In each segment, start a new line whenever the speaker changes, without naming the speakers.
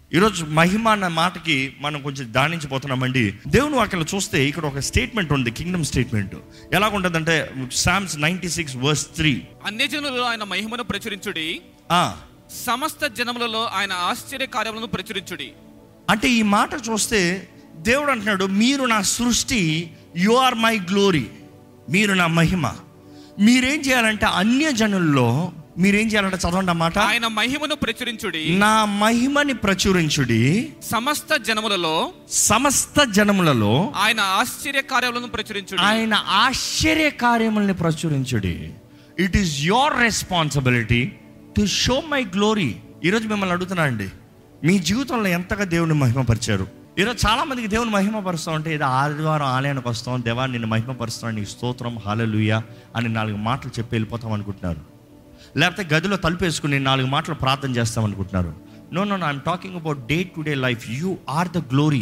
ఈరోజు మహిమ అన్న మాటకి మనం కొంచెం దానించిపోతున్నామండి దేవుని వాక్యలో చూస్తే ఇక్కడ ఒక స్టేట్మెంట్ ఉంది కింగ్డమ్ స్టేట్మెంట్ ఎలా ఉంటుందంటే Psalms ninety six verse three
అన్యజనులలో ఆయన మహిమను ప్రచురించుడి సమస్త జనములలో ఆయన ఆశ్చర్య కార్యములను ప్రచురించుడి
అంటే ఈ మాట చూస్తే దేవుడు అంటున్నాడు మీరు నా సృష్టి యు ఆర్ మై గ్లోరీ మీరు నా మహిమ మీరేం చేయాలంటే అన్య జనుల్లో మీరేం చేయాలంటే చదవండి అన్నమాట
ఆయన మహిమను ప్రచురించుడి
నా మహిమని ప్రచురించుడి
సమస్త జనములలో
సమస్త జనములలో
ఆయన ఆశ్చర్య కార్యములను ప్రచురించుడి
ఆయన ఆశ్చర్య కార్యముల్ని ప్రచురించుడి it is your responsibility to show my glory ఈరోజు మిమ్మల్ని అడుగుతున్నా అండి మీ జీవితంలో ఎంతగా దేవుని మహిమపరిచారు ఈరోజు చాలా మందికి దేవుని మహిమపరుస్తాం అంటే ఏదో ఆదివారం ఆలయానికి వస్తాం దేవా నిన్ను మహిమపరుస్తాం నీ స్తోత్రం హాలలుయ అని నాలుగు మాటలు చెప్పి వెళ్ళిపోతాం అనుకుంటున్నారు లేకపోతే గదిలో తలుపేసుకుని నాలుగు మాటలు ప్రార్థన చేస్తాం అనుకుంటున్నారు no no I'm talking about day to day life you are the glory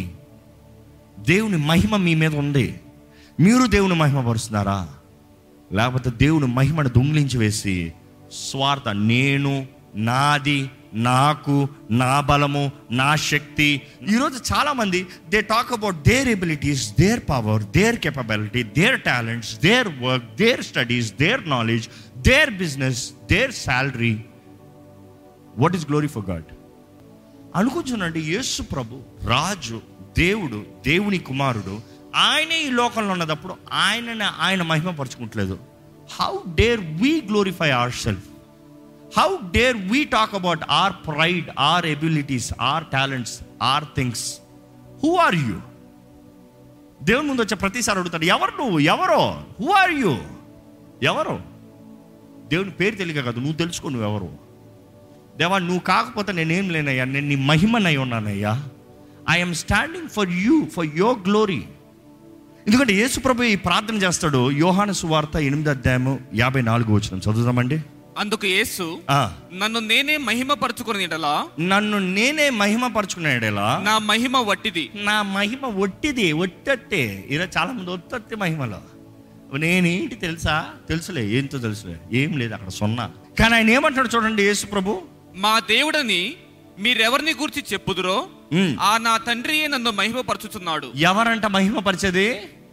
దేవుని మహిమ మీ మీద ఉంది మీరు దేవుని మహిమపరుస్తున్నారా లేకపోతే దేవుని మహిమను దొంగిలించి వేసి స్వార్థ నేను నాది నాకు నా బలము నా శక్తి ఈరోజు చాలామంది they talk about their abilities their power their capability their talents their work their studies their knowledge their business their salary what is glory for God అనుకుంటున్నాండి యేసు ప్రభు రాజు దేవుడు దేవుని కుమారుడు ఆయనే ఈ లోకంలో ఉన్నదప్పుడు ఆయనని ఆయన మహిమపరచుకుంటలేదు how dare we glorify our self how dare we talk about our pride our abilities our talents our things who are you దేవుని ముందు వచ్చే ప్రతిసారి అడుగుతాడు ఎవరు నువ్వు ఎవరో హూ ఆర్ యూ ఎవరు దేవుని పేరు తెలియక కాదు నువ్వు తెలుసుకో నువ్వు ఎవరు దేవా నువ్వు కాకపోతే నేనేం లేనయ్యా నేను నీ మహిమనై ఉన్నానయ్యా I'm standing for you for your glory ఎందుకంటే యేసు ప్రభు ఈ ప్రార్థన చేస్తాడు యోహాను సువార్త ఎనిమిది అధ్యాయము యాభై నాలుగు వచ్చిన చదువుదామండి
అందుకు యేసు
ఆ,
నన్ను నేనే మహిమ పరచుకుని
నన్ను నేనే మహిమ పరుచుకునేలా
నా మహిమ వట్టిది
నా మహిమ ఒట్టిది ఒట్టట్టే ఈరోజు చాలా మంది ఒట్టట్టి మహిమలో నేనేంటి తెలుసా తెలుసులే ఏంటో తెలుసులే ఏం లేదు అక్కడ సున్నా కానీ ఆయన ఏమంటాడు చూడండి యేసు ప్రభు
మా దేవుడని మీరెవరిని గురించి చెప్పుదురో
ఉమ్.
ఆ నా తండ్రియే నన్ను మహిమ పరచుచున్నాడు
ఎవరంట మహిమపరిచేది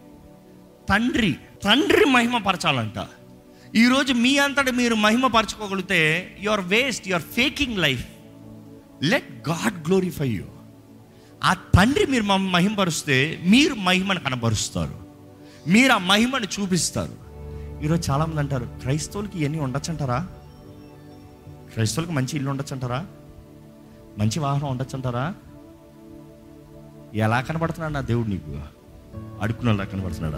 తండ్రి తండ్రి మహిమపరచాలంట ఈరోజు మీ అంతటి మీరు మహిమపరచుకోగలిగితే you are waste you are faking life let God glorify you ఆ తండ్రి మీరు మమ్మ మహిమపరుస్తే మీరు మహిమను కనబరుస్తారు మీరు ఆ మహిమను చూపిస్తారు ఈరోజు చాలామంది అంటారు క్రైస్తవులకి ఇవన్నీ ఉండొచ్చంటారా క్రైస్తవులకు మంచి ఇల్లు ఉండొచ్చంటారా మంచి వాహనం ఉండొచ్చంటారా ఎలా కనబడుతున్నాడు నా దేవుడు నీకు అడుక్కునేలా కనబడుతున్నాడా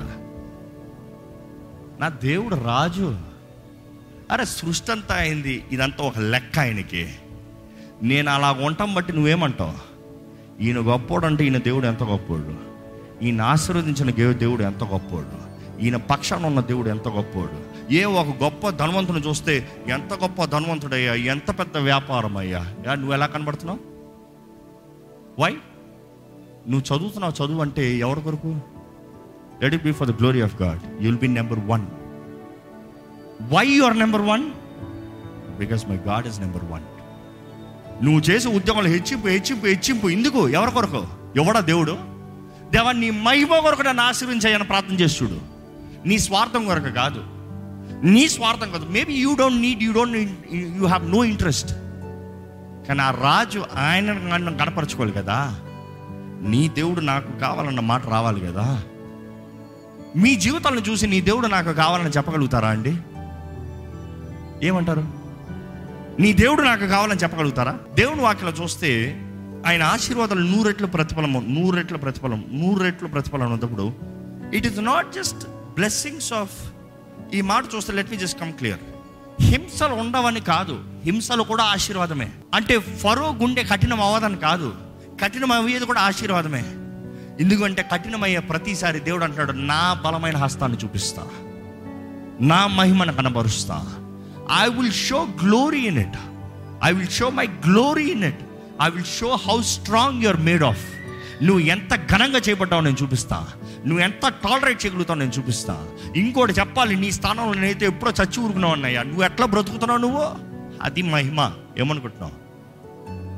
నా దేవుడు రాజు అరే సృష్టి అంతా అయింది ఇదంతా ఒక లెక్క ఆయనకి నేను అలా ఉండటం బట్టి నువ్వేమంటావు ఈయన గొప్పోడు అంటే ఈయన దేవుడు ఎంత గొప్పోడు ఈయన ఆశీర్వదించిన గే- దేవుడు ఎంత గొప్పోడు ఈయన పక్షాన ఉన్న దేవుడు ఎంత గొప్పోడు ఏ ఒక గొప్ప ధనవంతుని చూస్తే ఎంత గొప్ప ధనవంతుడయ్యా ఎంత పెద్ద వ్యాపారం అయ్యా యా, నువ్వు ఎలా కనబడుతున్నావు వై నువ్వు చదువుతున్నావు చదువు అంటే ఎవరి కొరకు let it be for the glory of God you'll be number one why your number one because my God is number one నువ్వు చేసే ఉద్యోగంలో హెచ్చింపు హెచ్చింపు హెచ్చింపు ఎందుకు ఎవరి కొరకు ఎవడా దేవుడు దేవా నీ మహిమ కొరకు నన్ను ఆశీర్వించాయని ప్రార్థన చేసి చూడు నీ స్వార్థం కొరకు కాదు నీ స్వార్థం కాదు maybe you don't need you don't you have no interest కానీ ఆ రాజు ఆయన నన్ను కనపరచుకోవాలి కదా నీ దేవుడు నాకు కావాలన్న మాట రావాలి కదా మీ జీవితాలను చూసి నీ దేవుడు నాకు కావాలని చెప్పగలుగుతారా అండి ఏమంటారు నీ దేవుడు నాకు కావాలని చెప్పగలుగుతారా దేవుని వాక్యలో చూస్తే ఆయన ఆశీర్వాదాలు నూరెట్లు ప్రతిఫలము నూరెట్ల ప్రతిఫలం నూరెట్లు ప్రతిఫలం ఉన్నప్పుడు it is not just blessings of ఈ మాట చూస్తే let me just come clear హింసలు ఉండవని కాదు హింసలు కూడా ఆశీర్వాదమే అంటే ఫరో గుండె కఠినం అవ్వదని కాదు కఠినం అయ్యేది కూడా ఆశీర్వాదమే ఎందుకంటే కఠినమయ్యే ప్రతిసారి దేవుడు అంటాడు నా బలమైన హస్తాన్ని చూపిస్తా నా మహిమను కనబరుస్తా I will show glory in it I will show my glory in it I will show how strong your made of నువ్వు ఎంత ఘనంగా చేపట్టావు నేను చూపిస్తా నువ్వు ఎంత టాలరేట్ చేయగలుగుతావు నేను చూపిస్తా ఇంకోటి చెప్పాలి నీ స్థానంలో నేనైతే ఎప్పుడో చచ్చి ఊరుకున్నావు అన్నయ్య నువ్వు ఎట్లా బ్రతుకుతున్నావు నువ్వు అది మహిమ ఏమనుకుంటున్నావు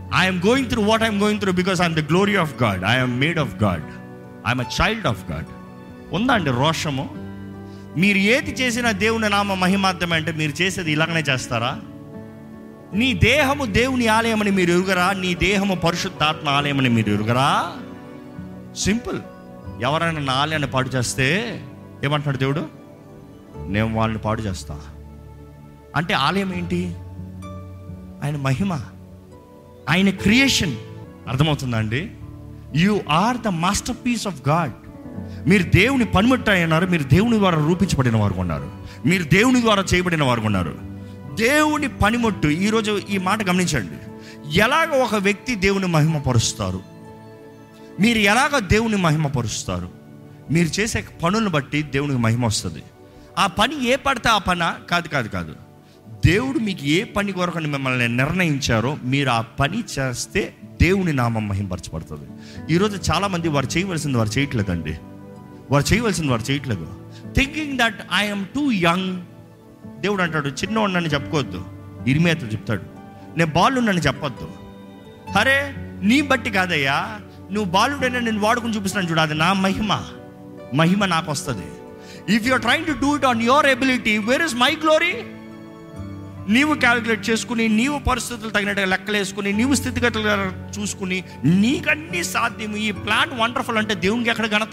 I'm going through what I'm going through because I'm the glory of God I'm made of God I'm a child of God ఉందా అండి రోషము మీరు ఏది చేసినా దేవుని నామ మహిమార్థమే అంటే మీరు చేసేది ఇలాగనే చేస్తారా నీ దేహము దేవుని ఆలయమని మీరు ఎరుగరా నీ దేహము పరిశుద్ధాత్మ ఆలయమని మీరు ఎరుగరా సింపుల్ ఎవరైనా నా ఆలయాన్ని పాడు చేస్తే ఏమంటున్నాడు దేవుడు నేను వాళ్ళని పాడు చేస్తా అంటే ఆలయం ఏంటి ఆయన మహిమ ఆయన క్రియేషన్ అర్థమవుతుందా అండి you are the masterpiece of God మీరు దేవుని పనిముట్టు అయినారు మీరు దేవుని ద్వారా రూపించబడిన వారు ఉన్నారు మీరు దేవుని ద్వారా చేయబడిన వారు ఉన్నారు దేవుని పనిముట్టు ఈరోజు ఈ మాట గమనించండి ఎలాగ ఒక వ్యక్తి దేవుని మహిమపరుస్తారు మీరు ఎలాగ దేవుని మహిమపరుస్తారు మీరు చేసే పనులను బట్టి దేవునికి మహిమ వస్తుంది ఆ పని ఏ పడితే ఆ పన కాదు కాదు కాదు దేవుడు మీకు ఏ పని కొరకని మిమ్మల్ని నిర్ణయించారో మీరు ఆ పని చేస్తే దేవుని నామం మహింపరచబడుతుంది ఈరోజు చాలామంది వారు చేయవలసింది వారు చేయట్లేదండి వారు చేయవలసింది వారు చేయట్లేదు thinking that I'm too young దేవుడు అంటాడు చిన్నవాడినని చెప్పుకోవద్దు ఇరిమేత చెప్తాడు నేను బాలున్నని చెప్పొద్దు అరే నీ బట్టి కాదయ్యా నువ్వు బాలుడైనా నేను వాడుకుని చూపిస్తున్నాను చూడు అది నా మహిమ మహిమ నాకు వస్తుంది if you're trying to do it on your ability where is my glory నీవు క్యాలిక్యులేట్ చేసుకుని నీవు పరిస్థితులు తగినట్టుగా లెక్కలేసుకుని నీవు స్థితిగతులు చూసుకుని నీకన్నీ సాధ్యం ఈ ప్లాన్ వండర్ఫుల్ అంటే దేవునికి ఎక్కడ ఘనత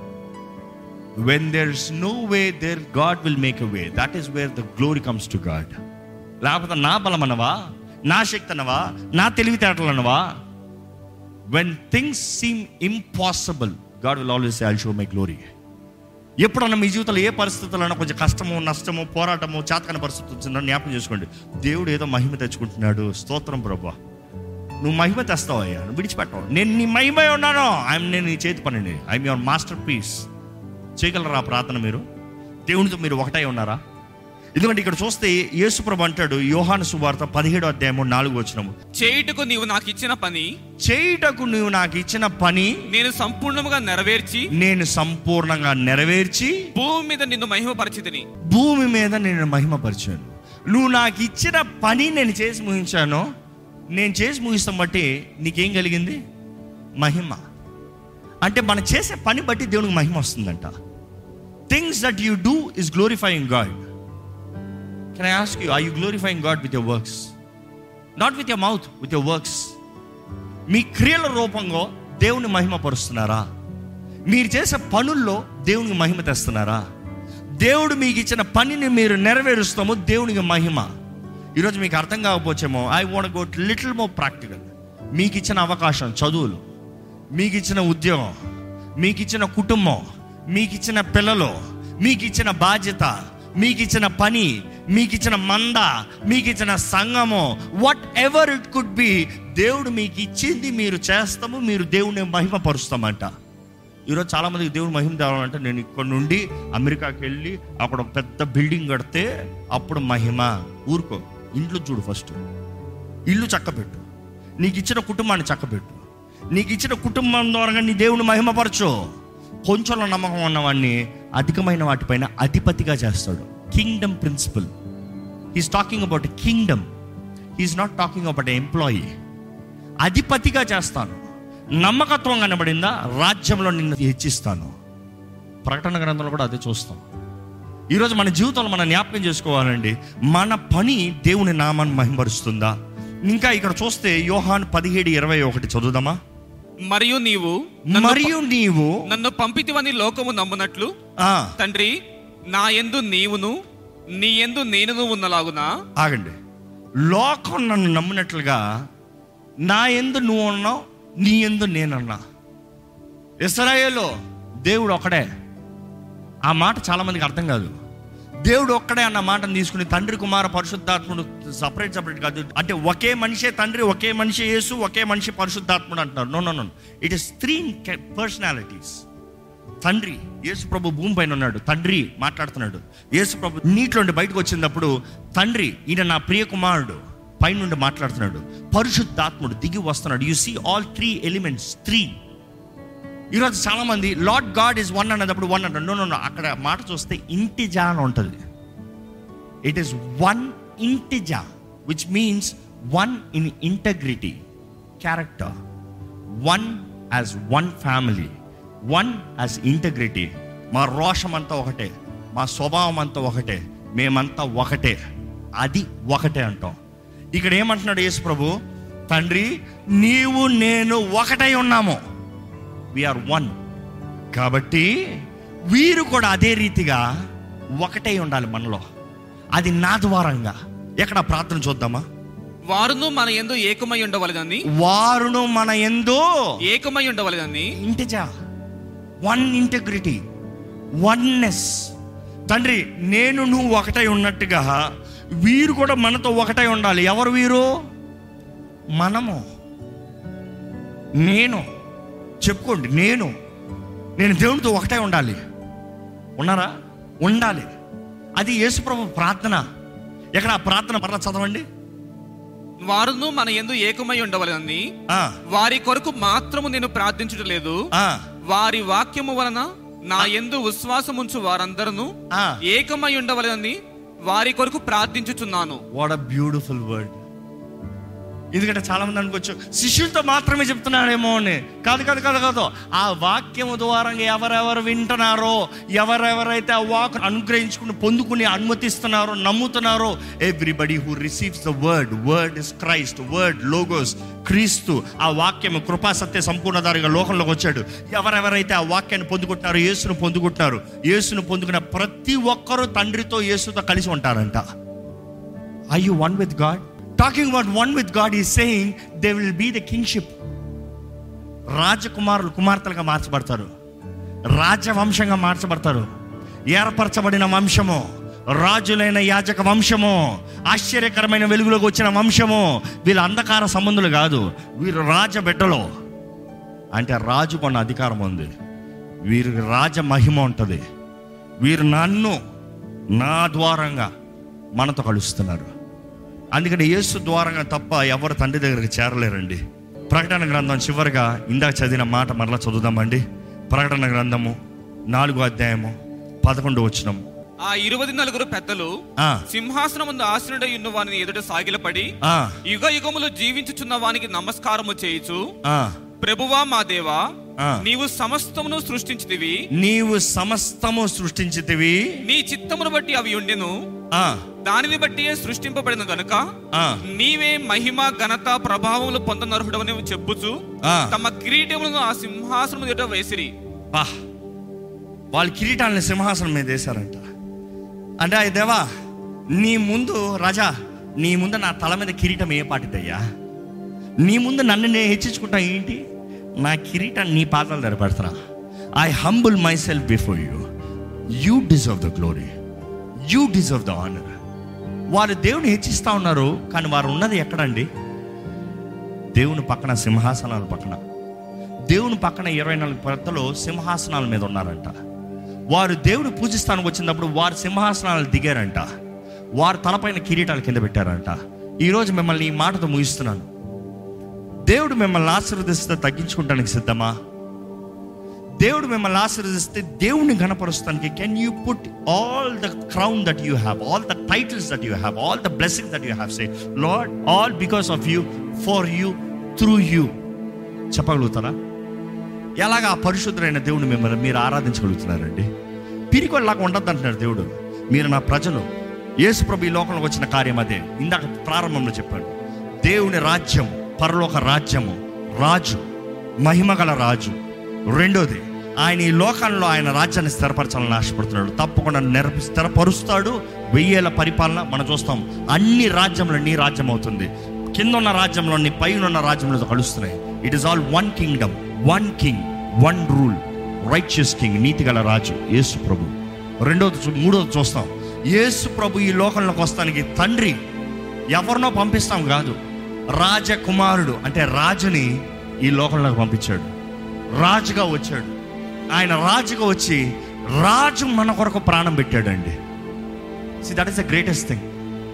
when there is no way there God will make a way that is where the glory comes to God లేకపోతే నా బలం అనవా నా శక్తి అనవా నా తెలివితేటలు అనవా when things seem impossible God will always I show my glory ఎప్పుడన్నా మీ జీవితంలో ఏ పరిస్థితుల్లో కొంచెం కష్టము నష్టము పోరాటము చేతకని పరిస్థితి వచ్చిందో జ్ఞాపకం చేసుకోండి దేవుడు ఏదో మహిమ తెచ్చుకుంటున్నాడు స్తోత్రం ప్రభా నువ్వు మహిమ తెస్తావు అయ్యా నువ్వు విడిచిపెట్టవు నేను నీ మహిమ ఉన్నాను ఐఎమ్ నేను నీ చేతి పనిని ఐఎమ్ యువర్ మాస్టర్ పీస్ చేయగలరా ఆ ప్రార్థన మీరు దేవునితో మీరు ఒకటై ఉన్నారా ఎందుకంటే ఇక్కడ చూస్తే యేసుప్రభు అంటాడు యోహాను సువార్త పదిహేడో అధ్యాయము నాలుగు వచ్చినము
చేయుటకు నీవు నాకు ఇచ్చిన పని
చేయుటకు నువ్వు నాకు ఇచ్చిన పని
నేను సంపూర్ణముగా నెరవేర్చి
నేను సంపూర్ణంగా నెరవేర్చి
భూమి మీద నిన్ను మహిమపరిచితిని
భూమి మీద నేను మహిమపరిచాను నువ్వు నాకు ఇచ్చిన పని నేను చేసి ముగించాను నేను చేసి ముగిస్తాం బట్టి నీకేం కలిగింది మహిమ అంటే మనం చేసే పని బట్టి దేవునికి మహిమ వస్తుందంట things that you do is glorifying God can I ask you I you glorifying God with your works not with your mouth with your works మీ క్రియల రూపంలో దేవుని మహిమపరుస్తున్నారా మీరు చేసే పనుల్లో దేవునికి మహిమ తెస్తున్నారా దేవుడు మీకు ఇచ్చిన పనిని మీరు నెరవేరుస్తాము దేవునికి మహిమ ఈరోజు మీకు అర్థం కాకపోవచ్చేమో I want go little more practical మీకు ఇచ్చిన అవకాశం చదువులు మీకు ఇచ్చిన ఉద్యోగం మీకు ఇచ్చిన కుటుంబం మీకు ఇచ్చిన పిల్లలు మీకు ఇచ్చిన బాధ్యత మీకు ఇచ్చిన పని మీకు ఇచ్చిన మంద మీకు ఇచ్చిన సంఘము whatever it could be దేవుడు మీకు ఇచ్చింది మీరు చేస్తాము మీరు దేవుని మహిమపరుస్తామంట ఈరోజు చాలా మందికి దేవుడు మహిమ తేవాలంటే నేను ఇక్కడ నుండి అమెరికాకి వెళ్ళి అక్కడ ఒక పెద్ద బిల్డింగ్ కడితే అప్పుడు మహిమ ఊరుకో ఇంట్లో చూడు ఫస్ట్ ఇల్లు చక్కబెట్టు నీకు ఇచ్చిన కుటుంబాన్ని చక్కబెట్టు నీకు ఇచ్చిన కుటుంబం ద్వారా నీ దేవుని మహిమపరచు కొంచెంలో నమ్మకం ఉన్నవాడిని అధికమైన వాటిపైన అధిపతిగా చేస్తాడు kingdom principle he's talking about kingdom he's not talking about employee అధిపతిగా చేస్తాను నమ్మకత్వం కనబడిందా రాజ్యంలో నిన్ను హెచ్చిస్తాను ప్రకటన గ్రంథంలో కూడా అదే చూస్తాం ఈరోజు మన జీవితంలో మనం జ్ఞాపకం చేసుకోవాలండి మన పని దేవుని నామాన్ని మహిమపరుస్తుందా ఇంకా ఇక్కడ చూస్తే యోహాన్ పదిహేడు ఇరవై ఒకటి చదువుదామా
మరియు నీవు నన్ను
మరియు నీవు
నన్ను పంపితివని లోకము నమ్మునట్లు
ఆ,
తండ్రి నా యందు నీవును నీ యందు నేనును ఉన్నలాగునా
ఆగండి లోకం నన్ను నమ్మినట్లుగా నా ఎందు నువ్వు ఉన్నావు నీ ఎందు నేనున్నా ఇస్రాయేలో దేవుడు ఒక్కడే ఆ మాట చాలా మందికి అర్థం కాదు దేవుడు ఒక్కడే అన్న మాటను తీసుకుని తండ్రి కుమార పరిశుద్ధాత్ముడు సపరేట్ సపరేట్ కాదు అంటే ఒకే మనిషే తండ్రి ఒకే మనిషి యేసు ఒకే మనిషి పరిశుద్ధాత్ముడు అంటున్నారు no no no it is three personalities తండ్రి యేసు ప్రభు భూమి పైన ఉన్నాడు తండ్రి మాట్లాడుతున్నాడు యేసు ప్రభు నీటిలోండి బయటకు వచ్చినప్పుడు తండ్రి ఈయన నా ప్రియ కుమారుడు పైనుండి మాట్లాడుతున్నాడు పరిశుద్ధాత్ముడు దిగి వస్తున్నాడు you see all three elements three ఈరోజు చాలా మంది లార్డ్ గాడ్ ఇస్ వన్ అన్నప్పుడు వన్ అంటారు నో నో నో అక్కడ మాట చూస్తే ఇంటిజా అని ఉంటుంది ఇట్ ఈస్ వన్ ఇంటిజా which means one in integrity character one as one family one as integrity మా రోషం అంతా ఒకటే మా స్వభావం అంతా ఒకటే మేమంతా ఒకటే అది ఒకటే అంటాం ఇక్కడ ఏమంటున్నాడు యేసు ప్రభు తండ్రి నీవు నేను ఒకటై ఉన్నాము వీఆర్ వన్ కాబట్టి వీరు కూడా అదే రీతిగా ఒకటై ఉండాలి మనలో అది నా ద్వారంగా ఎక్కడ ప్రార్థన చూద్దామా
వారును మన ఎందు ఏకమై ఉండవలదని
వారును మన ఎందో
ఏకమై ఉండవలదని
ఇంటిజా వన్ ఇంటగ్రిటీ వన్నెస్ తండ్రి నేను నువ్వు ఒకటై ఉన్నట్టుగా వీరు కూడా మనతో ఒకటై ఉండాలి ఎవరు వీరు మనము నేను చెప్పుకోండి నేను నేను దేవునితో ఒకటే ఉండాలి ఉన్నారా ఉండాలి అది యేసుప్రభు ప్రార్థన ఎక్కడ ఆ ప్రార్థన మరలా చదవండి
వారును మన ఎందు ఏకమై ఉండవలదని
ఆ,
వారి కొరకు మాత్రము నేను ప్రార్థించడం లేదు
ఆ,
వారి వాక్యము వలన నా ఎందు విశ్వాసముంచు వారందరూ
ఆ.
ఏకమై ఉండవలదని వారి కొరకు ప్రార్థించుచున్నాను
వాట్ అ బ్యూటిఫుల్ వర్డ్ ఎందుకంటే చాలా మంది అనుకోవచ్చు శిష్యులతో మాత్రమే చెప్తున్నాడేమో అని కాదు కాదు కాదు కాదు ఆ వాక్యము ద్వారా ఎవరెవరు వింటున్నారో ఎవరెవరైతే ఆ వాక్ అనుగ్రహించుకుని పొందుకుని అనుమతిస్తున్నారో నమ్ముతున్నారో everybody who receives the word word is Christ word logos Kreestu ఆ వాక్యము కృపా సత్య సంపూర్ణదారిగా లోకంలోకి వచ్చాడు ఎవరెవరైతే ఆ వాక్యాన్ని పొందుకుంటున్నారో యేసును పొందుకుంటున్నారు యేసును పొందుకున్న ప్రతి ఒక్కరూ తండ్రితో యేసుతో కలిసి ఉంటారంట Are you one with God? Talking about one with God is saying they will be the kingship. రాజకుమారులు కుమార్తెలుగా మార్చబడతారు రాజవంశంగా మార్చబడతారు ఏర్పరచబడిన వంశము రాజులైన యాజక వంశము ఆశ్చర్యకరమైన వెలుగులోకి వచ్చిన వంశము వీళ్ళ అంధకార సంబంధులు కాదు వీరు రాజ బిడ్డలో అంటే రాజు కొన్న అధికారం ఉంది వీరికి రాజ మహిమ ఉంటుంది వీరు నన్ను నా ద్వారంగా మనతో కలుస్తున్నారు అందుకని యేసు ద్వారంగా తప్ప ఎవరు తండ్రి దగ్గరికి చేరలేరండి ప్రకటన గ్రంథం చివరిగా ఇందాక చదివిన మాట మరలా చదువుదామండి ప్రకటన గ్రంథము నాలుగో అధ్యాయము పదకొండు వచ్చినము
ఆ ఇరవై నలుగురు పెద్దలు
ఆ,
సింహాసనం ముందు ఆసనుడై ఉన్న వారిని ఎదుట సాగిలపడి
ఆ,
యుగ యుగములు జీవించుచున్న వానికి నమస్కారము చేయుచు
ఆ.
ప్రభువా మా దేవా
ఆ.
నీవు సమస్తమును సృష్టించితివి
నీవు సమస్తము సృష్టించితివి
నీ చిత్తమును బట్టి అవి ఉండెను
ఆ,
దానిని బట్టి సృష్టింపబడిన గనుక
ఆ,
నీవే మహిమ ఘనత ప్రభావములు పొందనర్హుడవని చెప్పుచు
ఆ.
తమ కిరీటములను ఆ సింహాసనం ఎదుట వేసిరి
పా వాళ్ళు కిరీటాలని సింహాసనం మీద వేశారంట అంటే అయ్య దేవా నీ ముందు రాజా నీ ముందు నా తల మీద కిరీటం ఏ పాటిదయ్యా నీ ముందు నన్ను నేను హెచ్చించుకుంటా ఏంటి నా కిరీటాన్ని నీ పాదాలు ధరపెడతా I humble my self before you you deserve the glory you deserve the honour వారు దేవుని హెచ్చిస్తా ఉన్నారు కానీ వారు ఉన్నది ఎక్కడండి దేవుని పక్కన సింహాసనాల పక్కన దేవుని పక్కన ఇరవై నాలుగు పెద్దలు సింహాసనాల మీద ఉన్నారంట వారు దేవుడు పూజిస్తానికి వచ్చినప్పుడు వారు సింహాసనాలు దిగారంట వారు తలపైన కిరీటాలు కింద పెట్టారంట ఈరోజు మిమ్మల్ని ఈ మాటతో ముగిస్తున్నాను దేవుడు మిమ్మల్ని ఆశీర్వదిస్తే తగ్గించుకుంటానికి సిద్ధమా దేవుడు మిమ్మల్ని ఆశీర్వదిస్తే దేవుని గణపరుస్తానికి can you put all the crown that you have all the titles that you have all the blessing that you have say Lord all because of you for you through you చెప్పగలుగుతారా ఎలాగ ఆ పరిశుద్ధులైన దేవుని మిమ్మల్ని మీరు ఆరాధించగలుగుతున్నారండి పిరికొల్లాగా ఉండద్దు అంటున్నాడు దేవుడు మీరు నా ప్రజలు యేసు ప్రభు ఈ లోకంలోకి వచ్చిన కార్యం అదే ఇందాక ప్రారంభంలో చెప్పాడు దేవుని రాజ్యం పరలోక రాజ్యము రాజు మహిమగల రాజు రెండోది ఆయన ఈ లోకంలో ఆయన రాజ్యాన్ని స్థిరపరచాలని ఆశపడుతున్నాడు తప్పకుండా నెరపి స్థిరపరుస్తాడు వెయ్యేళ్ళ పరిపాలన మనం చూస్తాం అన్ని రాజ్యంలో నీ రాజ్యం అవుతుంది కింద ఉన్న రాజ్యంలో నీ పైన ఉన్న రాజ్యంలో కలుస్తున్నాయి it is all one kingdom one king one rule righteous king నీతి గల రాజు యేసు ప్రభు రెండోది చూ- మూడోది చూస్తాం యేసు ప్రభు ఈ లోకంలోకి వస్తానికి తండ్రి ఎవరినో పంపిస్తాం కాదు రాజకుమారుడు అంటే రాజుని ఈ లోకంలోకి పంపించాడు రాజుగా వచ్చాడు ఆయన రాజుగా వచ్చి రాజు మన కొరకు ప్రాణం పెట్టాడండి see that is the greatest thing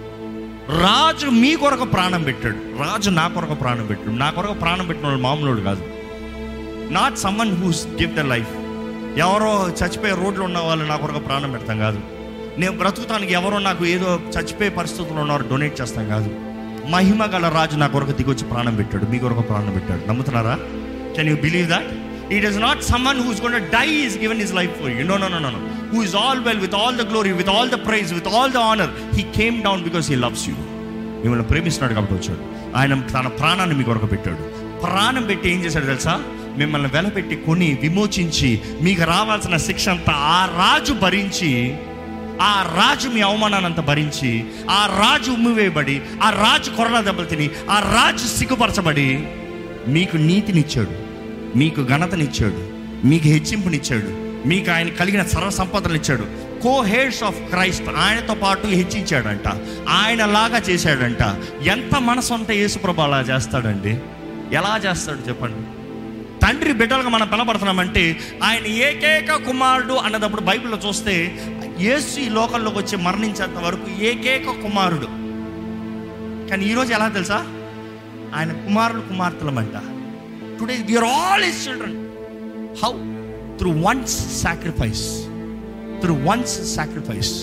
రాజు మీ కొరకు ప్రాణం పెట్టాడు రాజు నా కొరకు ప్రాణం పెట్టాడు నా కొరకు ప్రాణం పెట్టిన వాడు మామూలు కాదు not someone who's give the life ఎవరో చచ్చిపోయే రోడ్లు ఉన్న వాళ్ళు నా కొరకు ప్రాణం పెడతాం కాదు నేను బ్రతుకుతానికి ఎవరో నాకు ఏదో చచ్చిపోయే పరిస్థితుల్లో ఉన్నారు డొనేట్ చేస్తాం కాదు మహిమ గల రాజు నా కొరకు దిగొచ్చి ప్రాణం పెట్టాడు మీ కొరకు ప్రాణం పెట్టాడు నమ్ముతున్నారా can you believe that it is not someone who's gone die is given his life for you no no no no who is all well with all the glory with all the praise with all the honour he came down because he loves you మిమ్మల్ని ప్రేమిస్తున్నాడు కాబట్టి వచ్చాడు ఆయన తన ప్రాణాన్ని మీ కొరకు పెట్టాడు ప్రాణం పెట్టి ఏం చేశాడు తెలుసా మిమ్మల్ని వెలపెట్టి కొని విమోచించి మీకు రావాల్సిన శిక్ష అంతా ఆ రాజు భరించి ఆ రాజు మీ అవమానాన్ని అంతా భరించి ఆ రాజు ఉమ్మివేయబడి ఆ రాజు కొరడా దెబ్బలు తిని ఆ రాజు సిగ్గుపరచబడి మీకు నీతినిచ్చాడు మీకు ఘనతనిచ్చాడు మీకు హెచ్చింపునిచ్చాడు మీకు ఆయన కలిగిన సర్వ సంపదలు ఇచ్చాడు కో హెడ్స్ ఆఫ్ క్రైస్ట్ ఆయనతో పాటు హెచ్చించాడంట ఆయన లాగా చేశాడంట ఎంత మనసు ఉంటే యేసుప్రభు అలా చేస్తాడండి ఎలా చేస్తాడు చెప్పండి తండ్రి బిడ్డలుగా మనం పిలబడుతున్నామంటే ఆయన ఏకైక కుమారుడు అన్నదప్పుడు బైబిల్లో చూస్తే యేసు ఈ లోకంలోకి వచ్చి మరణించేంత వరకు ఏకైక కుమారుడు కానీ ఈరోజు ఎలా తెలుసా ఆయన కుమారులు కుమార్తెలమంట today you're all his children how through one's sacrifice through one's sacrifice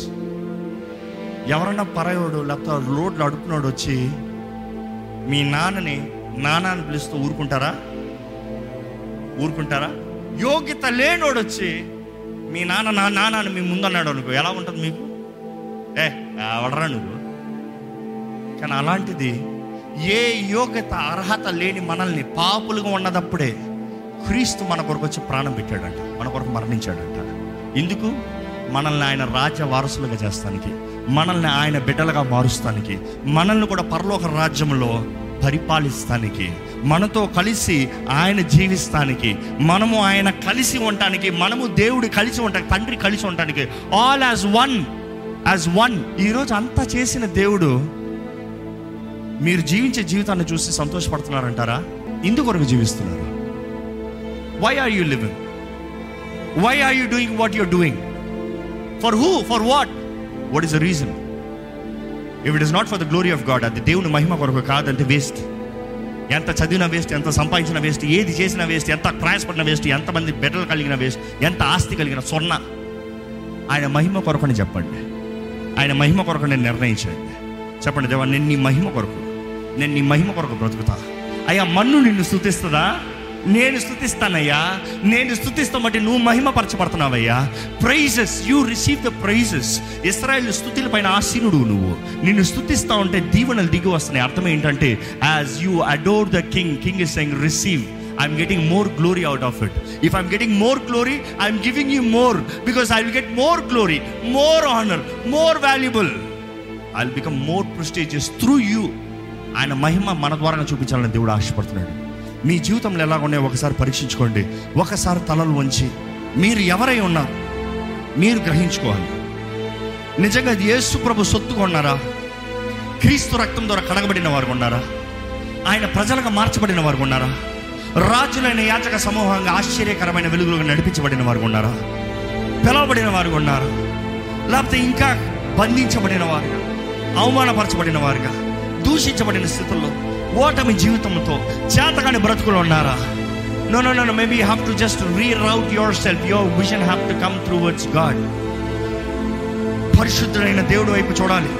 ఎవరన్నా పరాయోడు లేకపోతే రోడ్లు అడుపునోడు వచ్చి మీ నాన్నని నాన్న అని పిలుస్తూ ఊరుకుంటారా ఊరుకుంటారా యోగ్యత లేనోడు వచ్చి మీ నాన్న నా నాన్న అని మీ ముందన్నాడు అనుకో ఎలా ఉంటుంది మీకు ఏ అవడరా నువ్వు కానీ అలాంటిది ఏ యోగ్యత అర్హత లేని మనల్ని పాపులుగా ఉన్నదప్పుడే క్రీస్తు మన కొరకు వచ్చి ప్రాణం పెట్టాడంట మన కొరకు మరణించాడంట ఎందుకు మనల్ని ఆయన రాజ్య వారసులుగా చేస్తానికి మనల్ని ఆయన బిడ్డలుగా మారుస్తానికి మనల్ని కూడా పరలోక రాజ్యంలో పరిపాలిస్తానికి మనతో కలిసి ఆయన జీవిస్తానికి మనము ఆయన కలిసి ఉండటానికి మనము దేవుడు కలిసి ఉండటానికి తండ్రి కలిసి ఉండటానికి all as one as one ఈరోజు అంతా చేసిన దేవుడు మీరు జీవించే జీవితాన్ని చూసి సంతోషపడుతున్నారంటారా ఇందుకొరకు జీవిస్తున్నారు why are you living why are you doing what you're doing for who for what what is the reason if it is not for the glory of God అది దేవుని మహిమ కొరకు కాదంటే వేస్ట్ ఎంత చదివిన వేస్ట్ ఎంత సంపాదించిన వేస్ట్ ఏది చేసిన వేస్ట్ ఎంత ప్రయాసపడిన వేస్ట్ ఎంతమంది బిడ్డలు కలిగిన వేస్ట్ ఎంత ఆస్తి కలిగిన సొన్న ఆయన మహిమ కొరకని చెప్పండి ఆయన మహిమ కొరకు నేను నిర్ణయించండి చెప్పండి దేవా నేను నీ మహిమ కొరకు నేను నీ మహిమ కొరకు బ్రతుకుతా అయ్యా మన్ను నిన్ను స్థుతిస్తుందా నేను స్థుతిస్తానయ్యా నేను స్థుతిస్తాం బట్టి నువ్వు మహిమపరచబడుతున్నావయ్యా praises you receive the praises Israel స్థుతుల పైన ఆసీనుడు నువ్వు నిన్ను స్థుతిస్తా ఉంటే దీవెనలు దిగి వస్తున్నాయి అర్థం ఏంటంటే as you adore the king king is saying receive I'm getting more glory out of it. If I'm getting more glory, I'm giving you more because I will get more glory, more honor, more valuable. I'll become more prestigious through you. ఆయన మహిమ మన ద్వారా చూపించాలని దేవుడు ఆశపడుతున్నాడు మీ జీవితంలో ఎలా ఉన్నాయో ఒకసారి పరీక్షించుకోండి ఒకసారి తలలు వంచి మీరు ఎవరై ఉన్నారు మీరు గ్రహించుకోవాలి నిజంగా యేసు ప్రభు సొత్తుగా ఉన్నారా క్రీస్తు రక్తం ద్వారా కడగబడిన వారు ఉన్నారా ఆయన ప్రజలుగా మార్చబడిన వారు ఉన్నారా రాజులైన యాచక సమూహంగా ఆశ్చర్యకరమైన వెలుగులుగా నడిపించబడిన వారు ఉన్నారా పిలవబడిన వారు ఉన్నారా లేకపోతే ఇంకా బంధించబడిన వారుగా అవమానపరచబడిన వారుగా దూషించబడిన స్థితుల్లో ఓటమి జీవితంతో చేతగాని బ్రతుకులు ఉన్నారా no no no maybe have to just reroute your self your vision have to come through words God పరిశుద్ధుడైన దేవుడి వైపు చూడాలి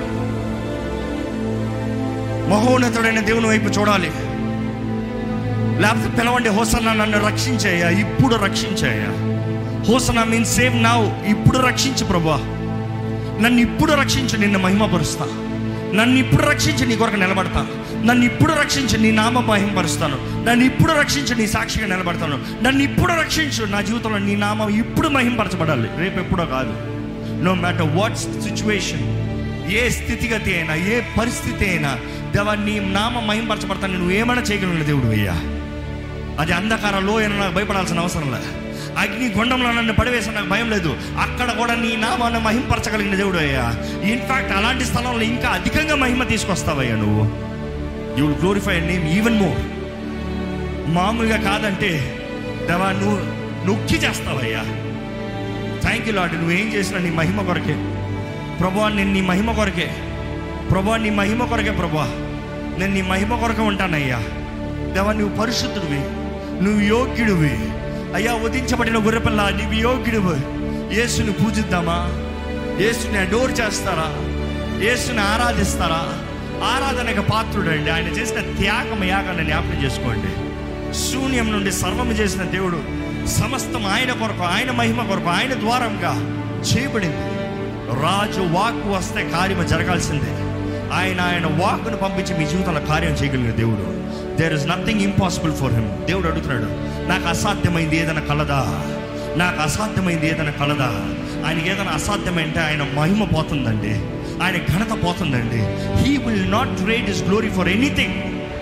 మహోన్నతుడైన దేవుని వైపు చూడాలి లేకపోతే పిలవండి హోసన్న నన్ను రక్షించేయ ఇప్పుడు రక్షించేయ హోసన మీన్ సేవ్ నావ్ ఇప్పుడు రక్షించు ప్రభా నన్ను ఇప్పుడు రక్షించు నిన్ను మహిమపరుస్తా నన్ను ఇప్పుడు రక్షించి నీ కొరకు నిలబడతా నన్ను ఇప్పుడు రక్షించి నీ నామ మహిమపరుస్తాను నన్ను ఇప్పుడు రక్షించి నీ సాక్షిగా నిలబడతాను నన్ను ఇప్పుడు రక్షించు నా జీవితంలో నీ నామం ఇప్పుడు మహింపరచబడాలి రేపు ఎప్పుడో కాదు నో మ్యాటర్ వాట్ సిచ్యువేషన్ ఏ స్థితిగతి అయినా ఏ పరిస్థితి అయినా దేవా నీ నామ మహింపరచబడతాను నువ్వు ఏమైనా చేయగలిగిన దేవుడు అయ్యా అది అంధకార లోయన నాకు భయపడాల్సిన అవసరం లేదు అగ్ని గుండంలో నన్ను పడివేసిన నాకు భయం లేదు అక్కడ కూడా నీ నామాన్ని మహింపరచగలిగిన దేవుడు అయ్యా ఇన్ఫాక్ట్ అలాంటి స్థలంలో ఇంకా అధికంగా మహిమ తీసుకొస్తావయ్యా నువ్వు you will glorify name even more మామూలుగా కాదంటే దేవా నువ్వు నొక్కి చేస్తావయ్యా థ్యాంక్ యూ లాడ్ నువ్వేం చేసినా నీ మహిమ కొరకే ప్రభా నేను నీ మహిమ కొరకే ప్రభా నీ మహిమ కొరకే ప్రభా నేను నీ మహిమ కొరకే ఉంటానయ్యా దేవా నువ్వు పరిశుద్ధుడివి నువ్వు యోగ్యుడివి అయ్యా వధించబడిన గుర్రపిల్ల నీవు యోగ్యుడివి యేసుని పూజిద్దామా యేసుని అడోర్ చేస్తారా యేసుని ఆరాధిస్తారా ఆరాధనకు పాత్రుడు అండి ఆయన చేసిన త్యాగం యాగాన్ని జ్ఞాపకం చేసుకోండి శూన్యం నుండి సర్వము చేసిన దేవుడు సమస్తం ఆయన కొరకు ఆయన మహిమ కొరకు ఆయన ద్వారంగా చేయబడింది రాజు వాక్కు వస్తే కార్యము జరగాల్సిందే ఆయన ఆయన వాక్కును పంపించి మీ జీవితంలో కార్యం చేయగలిగిన దేవుడు there is nothing impossible for him దేవుడు అడుగుతున్నాడు నాకు అసాధ్యమైంది ఏదైనా కలదా నాకు అసాధ్యమైంది ఏదైనా కలదా ఆయనకి ఏదైనా అసాధ్యమైంటే ఆయన మహిమ పోతుందండి ఆయన ఘనత పోతుందండి he will not trade his glory for anything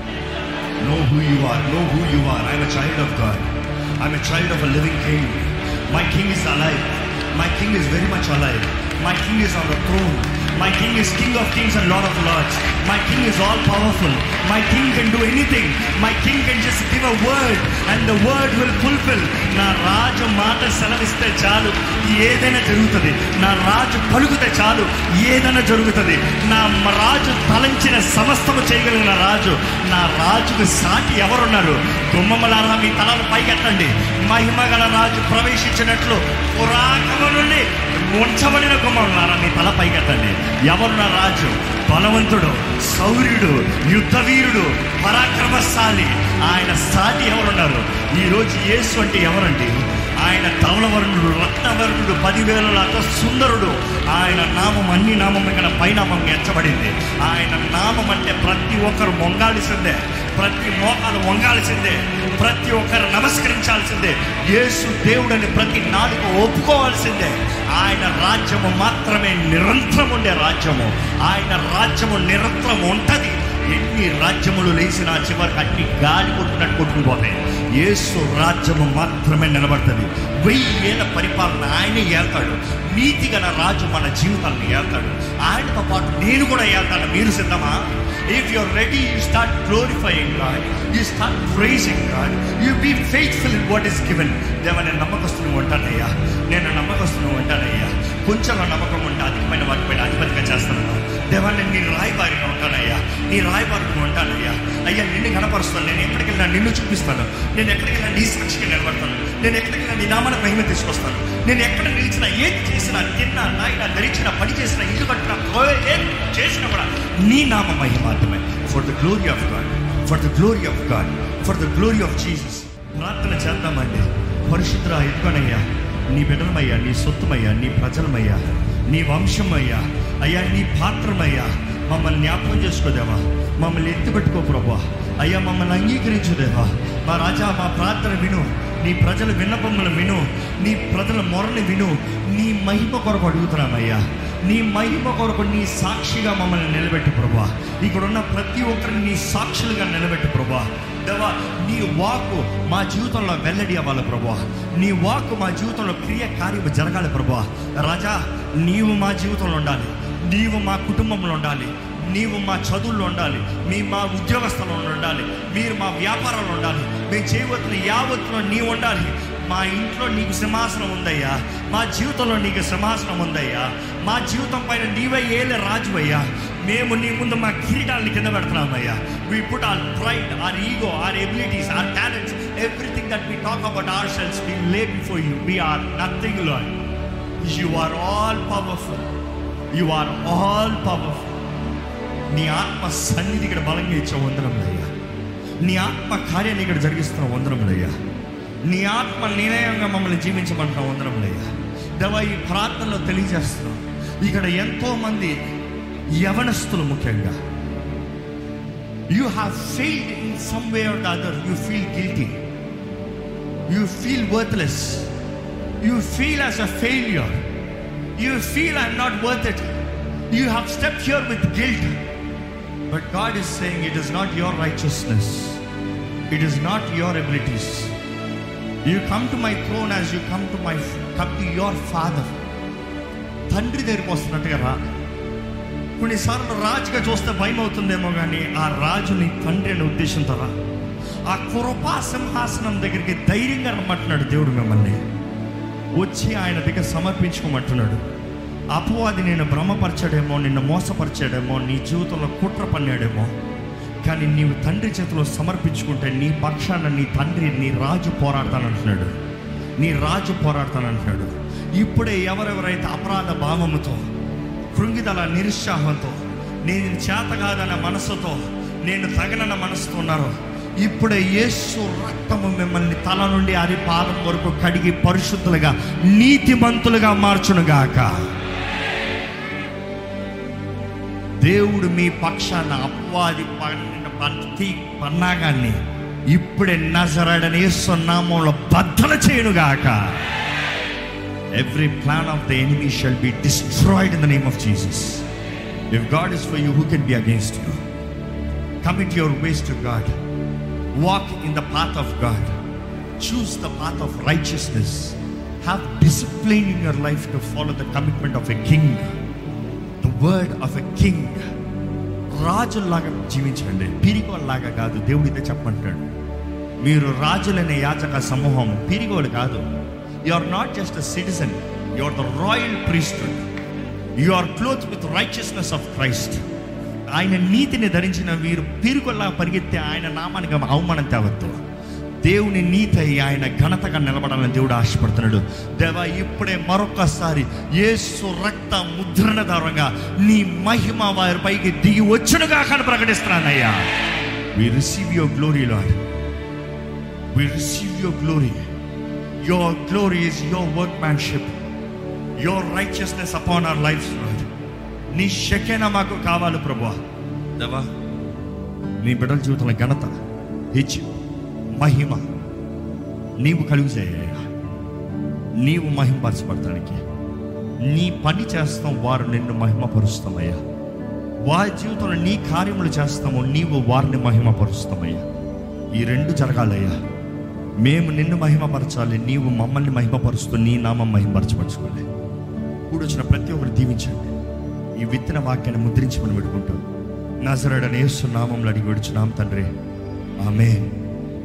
Know who you are. Know who you are. I'm a child of God. I'm a child of a living King. My King is alive. My King is very much alive. My King is on the throne. My King is King of kings and Lord of lords. My King is all powerful. My King can do anything. My King can just give a word and the word will fulfill. నా రాజు మాట సెలవిస్తే చాలు ఏదైనా జరుగుతుంది నా రాజు పలుకుతే చాలు ఏదైనా జరుగుతుంది నా రాజు తలంచిన సమస్తము చేయగలిగిన రాజు నా రాజుకు సాటి ఎవరున్నారు గుమ్మములారా మీ తలలు పైకెత్తండి మహిమ గల రాజు ప్రవేశించినట్లు పురాకము నుండి ఉంచబడిన గుమ్మములారా మీ తల పైకెత్తండి ఎవరు నా రాజు బలవంతుడు శౌర్యుడు యుద్ధవీరుడు పరాక్రమశాలి ఆయన సాటి ఎవరున్నారు ఈరోజు యేసు అంటే ఎవరండి ఆయన ధవలవర్ణుడు రత్నవర్ణుడు పదివేలతో సుందరుడు ఆయన నామం అన్ని నామం ఇక్కడ పైనామం ఎంచబడింది ఆయన నామం అంటే ప్రతి ఒక్కరు మొంగాల్సిందే ప్రతి మోకాలు వంగాల్సిందే ప్రతి ఒక్కరు నమస్కరించాల్సిందే యేసు దేవుడని ప్రతి నాలుగు ఒప్పుకోవాల్సిందే ఆయన రాజ్యము మాత్రమే నిరంతరం ఉండే రాజ్యము ఆయన రాజ్యము నిరంతరం ఉంటది ఎన్ని రాజ్యములు లేచినా చివరికి అన్ని గాలి కొట్టుకున్నట్టు కొట్టుకుని పోతాయి యేసు రాజ్యము మాత్రమే నిలబడుతుంది వెయ్యి ఏళ్ళ పరిపాలన ఆయనే ఏళ్తాడు నీతి గల రాజు మన జీవితాన్ని ఏళ్తాడు ఆయనతో పాటు నేను కూడా ఏళ్తాను మీరు సిద్ధమా if you're ready you start glorifying God you start praising God you be faithful in what is given దేవ నేను నమ్మకస్తుని ఉంటానయ్యా నేను నమ్మకస్తుని ఉంటానయ్యా కొంచెం నమ్మకం ఉంటే అధికమైన వాటిపైన అధిపతిగా చేస్తాను దేవా నేను నీ రాయబారిగా ఉంటానయ్యా నీ రాయబారిగా ఉంటానయ్యా అయ్యా నిన్ను కనపరుస్తాను నేను ఎక్కడికి వెళ్ళినా నిన్ను చూపిస్తాను నేను ఎక్కడికి వెళ్ళినా నీ సాక్షిగా నిలబడతాను నేను ఎక్కడికి వెళ్ళినా నీ నామాన మహిమ తీసుకొస్తాను నేను ఎక్కడ నిలిచినా ఏది చేసినా తిన్నా నాయన ధరించిన పని చేసిన ఇల్లు కట్టిన ఏం చేసినా కూడా నీ నామ మహిమ మాత్రమే for the glory of God for the glory of God for the glory of Jesus ప్రార్థన చేద్దామండి పరిశుద్ధ ఎదుగునయ్యా నీ బిడ్డలమయ్యా నీ సొత్తుమయ్యా నీ ప్రజలమయ్యా నీ వంశమయ్యా అయ్యా నీ పాత్రమయ్యా మమ్మల్ని జ్ఞాపకం చేసుకోదేవా మమ్మల్ని ఎత్తిపెట్టుకో ప్రభా అయ్యా మమ్మల్ని అంగీకరించుదేవా మా రాజా మా ప్రార్థన విను నీ ప్రజల విన్నపములు విను నీ ప్రజల మొరని విను నీ మహిమ కొరకు అడుగుతున్నామయ్యా నీ మహిమ కొరకు నీ సాక్షిగా మమ్మల్ని నిలబెట్టు ప్రభా ఇక్కడ ఉన్న ప్రతి ఒక్కరిని నీ సాక్షులుగా నిలబెట్టు ప్రభా దేవా నీ వాక్కు మా జీవితంలో వెల్లడి అవ్వాలి ప్రభా నీ వాక్కు మా జీవితంలో క్రియ కార్యము జరగాలి ప్రభా రాజా నీవు మా జీవితంలో ఉండాలి నీవు మా కుటుంబంలో ఉండాలి నీవు మా చదువుల్లో ఉండాలి మీ మా ఉద్యోగస్థలంలో ఉండాలి మీరు మా వ్యాపారంలో ఉండాలి మేము చేయవలసిన యావత్తులో నీవు ఉండాలి మా ఇంట్లో నీకు సింహాసనం ఉందయ్యా మా జీవితంలో నీకు సింహాసనం ఉందయ్యా మా జీవితం పైన నీవే ఏలే రాజువయ్యా మేము నీ ముందు మా కిరీటాలని కింద పెడుతున్నామయ్యా we put our pride our ego our abilities our talents everything that we talk about our selves we lay before you we are nothing Lord you are all powerful you are all powerful నీ ఆత్మ సన్నిధి ఇక్కడ బలంగా ఇచ్చే వందనములయ్యా నీ ఆత్మ కార్యాన్ని ఇక్కడ జరిగిస్తున్న వందనములయ్యా నీ ఆత్మ నిర్ణయంగా మమ్మల్ని జీవించమంటున్న వందనములయ్యా దేవా ఈ ప్రార్థనలో తెలియజేస్తున్నాం ఇక్కడ ఎంతో మంది యవనస్తులు ముఖ్యంగా you have failed in some way or the other you feel guilty you feel worthless you feel as a failure you feel I'm not worth it you have step here with guilt But God is saying it is not your righteousness, it is not your abilities. You come to my throne as you come to my come to your father. తండ్రి దగ్గరికి వస్తున్నట్టుగా రా కొన్నిసార్లు రాజుగా చూస్తే భయం అవుతుందేమో కానీ ఆ రాజు నీ తండ్రి అనే ఉద్దేశంతో రా ఆ కృపా సింహాసనం దగ్గరికి ధైర్యంగా రమ్మంటున్నాడు దేవుడు మిమ్మల్ని వచ్చి ఆయన దగ్గర సమర్పించుకోమంటున్నాడు అపవాది నేను భ్రమపరచాడేమో నిన్ను మోసపరిచాడేమో నీ జీవితంలో కుట్ర పన్నాడేమో కానీ నీవు తండ్రి చేతిలో సమర్పించుకుంటే నీ పక్షాన నీ తండ్రి నీ రాజు పోరాడతానంటున్నాడు నీ రాజు పోరాడతానంటున్నాడు ఇప్పుడే ఎవరెవరైతే అపరాధ భావముతో కృంగిదల నిరుత్సాహంతో నేను చేత కాదన్న మనసుతో నేను తగనన్న మనసుతో ఉన్నారు ఇప్పుడే యేసు రక్తము మిమ్మల్ని తల నుండి అది పాదం వరకు కడిగి పరిశుద్ధులుగా నీతిమంతులుగా మార్చునుగాక దేవుడు మీ పక్షాన అపవాది పన్నిన ప్రతి పన్నాగాన్ని ఇప్పుడే నజరడని నామంలో బద్దలు చేయనుగాక every plan of the enemy shall be destroyed in the name of Jesus if God is for you who can be against you commit your ways to God walk in the path of God choose the path of righteousness have discipline in your life to follow the commitment of a king the word of a king రాజుల్లాగా జీవించండి పిరిగోల్లాగా కాదు దేవుడు ఇదే చెప్పంటాడు మీరు రాజులనే యాచక సమూహం పిరిగోలు కాదు you are not just a citizen you are the royal priesthood you are cloth with righteousness of Christ ఆయన నీతిని ధరించిన వీరు పిరుగుల్లా పరిగెత్తే ఆయన నామానికి అవమానం తేవద్దు దేవుని నీతి అయి ఆయన ఘనతగా నిలబడాలని దేవుడు ఆశపడుతున్నాడు దేవా ఇప్పుడే మరొకసారి యేసు రక్త ముద్రణ ద్వారంగా నీ మహిమ వారి పైకి దిగి వచ్చునుగా కానీ ప్రకటిస్తున్నానయ్యా we receive your glory Lord we receive your glory your glory is your workmanship your righteousness upon our life Lord నీ శకేన మాకు కావాలి ప్రభా దేవా నీ బిడ్డల జీవితంలో ఘనత హెచ్చు మహిమ నీవు కలుగు చేయ నీవు మహిమపరచబడటానికి నీ పని చేస్తాం వారు నిన్ను మహిమపరుస్తామయ్యా వారి జీవితంలో నీ కార్యములు చేస్తాము నీవు వారిని మహిమపరుస్తామయ్యా ఈ రెండు జరగాలయ్యా మేము నిన్ను మహిమపరచాలి నీవు మమ్మల్ని మహిమపరుస్తూ నీ నామం మహిమపరచపరచుకోండి ఇప్పుడు వచ్చిన ప్రతి ఒక్కరు దీవించండి ఈ విత్తన వాక్యాన్ని ముద్రించమని పెట్టుకుంటూ నజరడని యేసు నామంలో అడిగి విడుచున్నాం తండ్రి ఆమె